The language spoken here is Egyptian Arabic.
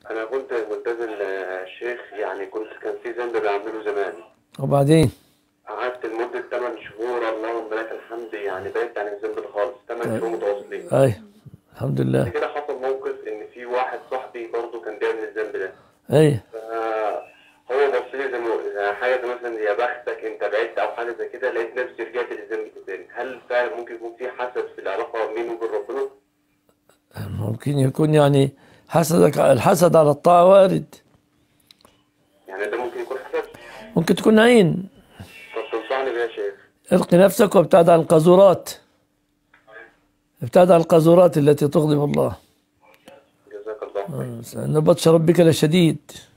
انا كنت ملتزم يا شيخ يعني كنت كان في ذنب بعمله زمان وبعدين قعدت لمدة 8 شهور اللهم لك الحمد يعني بعدت عن الذنب ده خالص 8 شهور متواصلين أي الحمد بعد لله كده حصل موقف ان في واحد صاحبي برضه كان بيعمل الذنب ده أي فهو بص لي زي ما زي حاجه زي مثلا يا بختك انت بعدت او حاجه زي كده لقيت نفسي رجعت للذنب ده تاني هل فعلا ممكن يكون في حسد في العلاقه بيني وبين ربنا؟ ممكن يكون يعني حسدك الحسد على الطاعة وارد يعني ده ممكن يكون حسد ممكن تكون عين طب تنصحني بيه يا شيخ القي نفسك وابتعد عن القاذورات ابتعد عن القاذورات التي تغضب الله جزاك الله خير إن بطش ربك لشديد